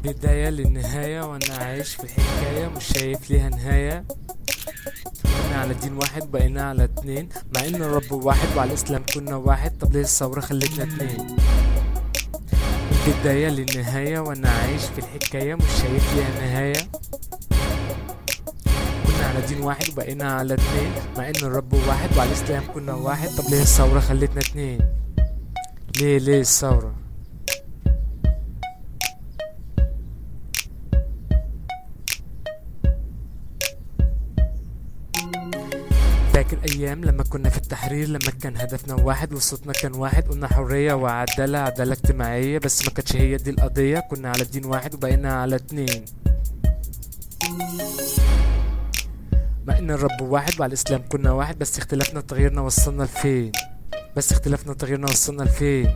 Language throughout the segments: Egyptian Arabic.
البداية للنهاية وانا عايش في الحكاية مش شايف ليها نهاية كنا على دين واحد بقينا على اتنين مع ان الرب واحد وعلى الاسلام كنا واحد طب ليه الثورة خلتنا اتنين البداية للنهاية وانا عايش في الحكاية مش شايف ليها نهاية كنا على دين واحد وبقينا على اتنين مع ان الرب واحد وعلى الاسلام كنا واحد طب ليه الثورة خلتنا اتنين ليه ليه الثورة فاكر ايام لما كنا في التحرير لما كان هدفنا واحد وصوتنا كان واحد قلنا حرية وعدالة عدالة اجتماعية بس ما كانتش هي دي القضية كنا على دين واحد وبقينا على اتنين مع ان الرب واحد وعلى الاسلام كنا واحد بس اختلافنا تغييرنا وصلنا لفين بس اختلافنا تغييرنا وصلنا لفين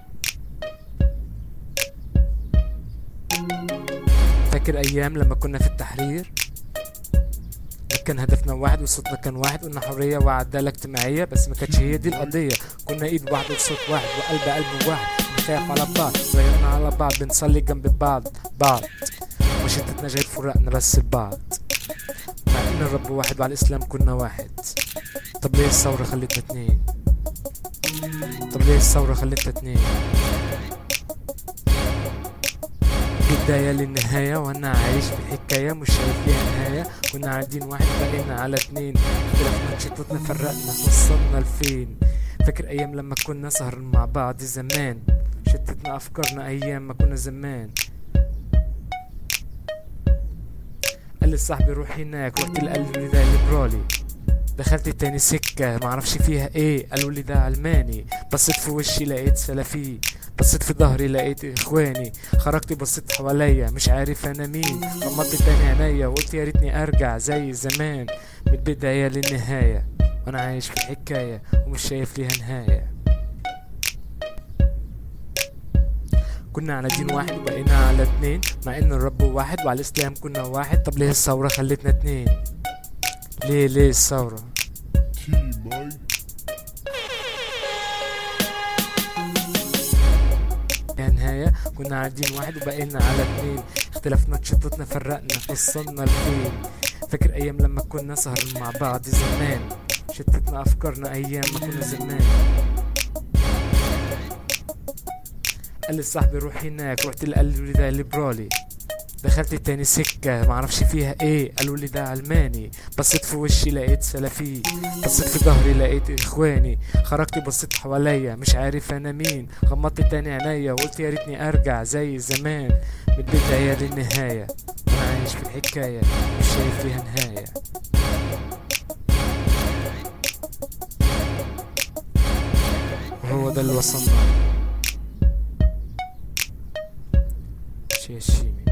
فاكر ايام لما كنا في التحرير كان هدفنا واحد وصوتنا كان واحد قلنا حرية وعدالة اجتماعية بس ما كانتش هي دي القضية كنا ايد واحدة وصوت واحد وقلب قلب واحد بنخاف على بعض غيرنا على بعض بنصلي جنب بعض بعض وشتتنا جاي تفرقنا بس ببعض مع ان الرب واحد وعلى الاسلام كنا واحد طب ليه الثورة خلتنا اتنين طب ليه الثورة خلتنا اتنين بداية للنهاية وانا عايش في الحكاية مش شايف ليها نهاية كنا عادين واحد بقينا على اتنين اختلافنا شتتنا فرقنا وصلنا لفين فاكر ايام لما كنا سهران مع بعض زمان شتتنا افكارنا ايام ما كنا زمان قال لي صاحبي روح هناك رحت لي قال لي ده ليبرالي دخلت تاني سكة معرفش فيها ايه قالوا لي ده علماني بصيت في وشي لقيت سلفي بصيت في ظهري لقيت اخواني خرجت بصيت حواليا مش عارف انا مين غمضت تاني عينيا وقلت يا ريتني ارجع زي زمان من البداية للنهاية وانا عايش في الحكاية ومش شايف ليها نهاية كنا على دين واحد وبقينا على اتنين مع ان الرب واحد وعلى الاسلام كنا واحد طب ليه الثورة خلتنا اتنين ليه ليه الثورة T Mike. يا نهاية كنا عادين واحد وبقينا على اتنين اختلافنا تشتتنا فرقنا وصلنا لفين فاكر ايام لما كنا سهران مع بعض زمان شتتنا افكارنا ايام ما كنا زمان قال لي صاحبي روح هناك رحت اللي قال لي ده ليبرالي دخلت تاني سكة معرفش فيها ايه قالوا لي ده علماني بصيت في وشي لقيت سلفي بصيت في ظهري لقيت اخواني خرجت بصيت حواليا مش عارف انا مين غمضت تاني عينيا وقلت يا ريتني ارجع زي زمان من البداية للنهاية انا عايش في الحكاية مش شايف ليها نهاية وهو ده اللي وصلنا شي شيمي